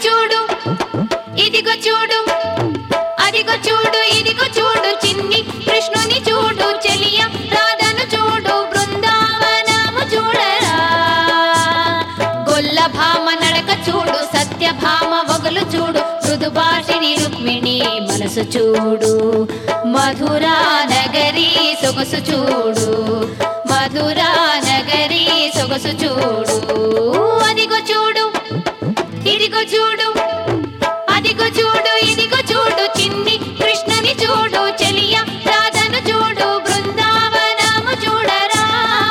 చూడు ఇదిగో చూడు అదిగో చూడు ఇదిగో చూడు చిన్ని కృష్ణుని చూడు చెలియ రాధను చూడు బృందావనము చూడరా గొల్ల భామ నడక చూడు సత్యభామ వగులు చూడు మృదు భాషిని రుక్మిణి మనసు చూడు మధురా నగరి సొగసు చూడు మధురా నగరి సొగసు చూడు అదిగో చూడు ఇదిగో చూడు అదిగో చూడు ఇదిగో చూడు చిన్ని కృష్ణని చూడు చెలియ రాధను చూడు బృందావనము చూడరా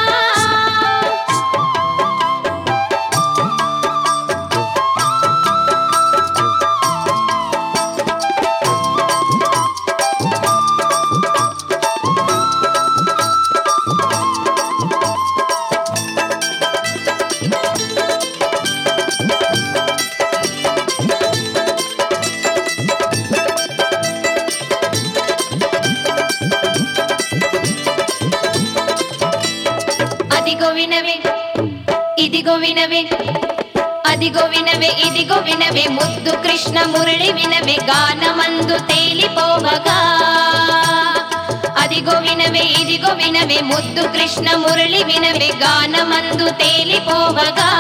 అదిగో వినవే ఇదిగో వినవే అదిగో వినవే ఇదిగో వినవే ముద్దు కృష్ణ మురళి వినవే గానమందు తేలిపోవగా అదిగో వినవే ఇదిగో వినవే ముద్దు కృష్ణ మురళి వినవే గానమందు తేలిపోవగా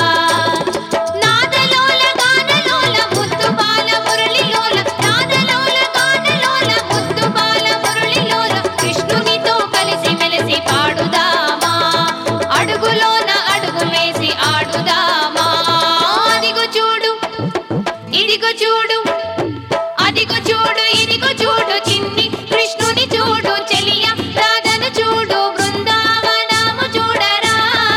నాదలోల గానలోల ముద్దు బాల మురళిలోల నాదలోల గానలోల ముద్దు బాల మురళిలోల కృష్ణునితో కలిసి మెలిసి పాడుదామా అడుగులోన అడుగు వేసి ఆడుదామా అదిగో చూడు ఇదిగో చూడు అదిగో చూడు ఇదిగో చూడు చిన్ని కృష్ణుని చూడు చెలియ రాధను చూడు బృందావనము చూడరా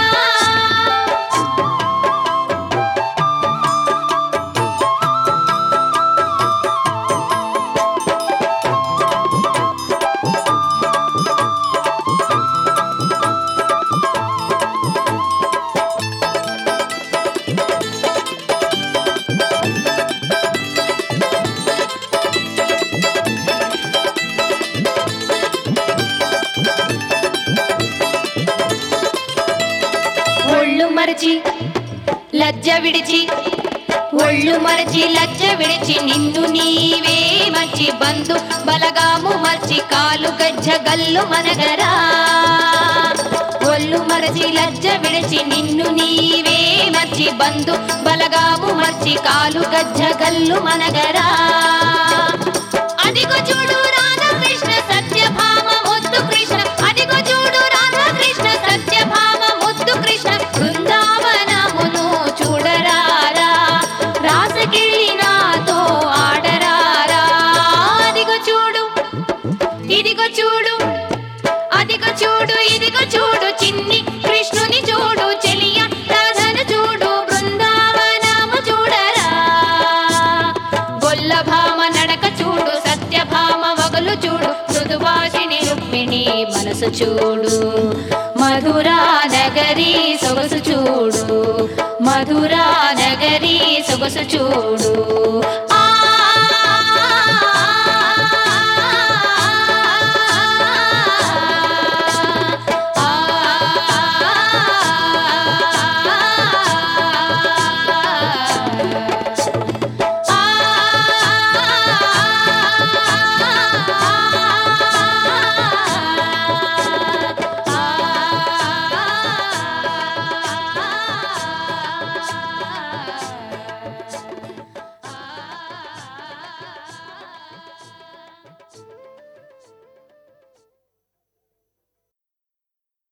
ఒళ్ళు మరచి లజ్జ విడిచి ఒళ్ళు మరచి లజ్జ విడిచి నిన్ను నీవే మర్చి బంధు బలగాము మర్చి కాలు గజ్జ గల్లు మనగరా ఒళ్ళు మరచి లజ్జ విడిచి నిన్ను నీవే మర్చి బంధు బలగాము మర్చి కాలు గజ్జ గల్లు మనగరా అదిగో చూడు రాధాకృష్ణ సత్యభామ ముద్దు కృష్ణ అదిగో చూడు రాధాకృష్ణ సత్యభామ ముద్దు కృష్ణ బృందావనమును చూడరారా రాసగిళ్ళి నాతో ఆడరారా అదిగో చూడు ఇదిగో చూడు అదిగో చూడు ఇదిగో చూడు చిన్ని కృష్ణుని చూడు చెలియ రాధను చూడు బృందావనము చూడరా గొల్ల భామ నడక చూడు సత్యభామ వగలు చూడు మృదువాసిని రుక్మిణి మనసు చూడు మధురా నగరి సొగసు చూడు మధురా నగరి సొగసు చూడు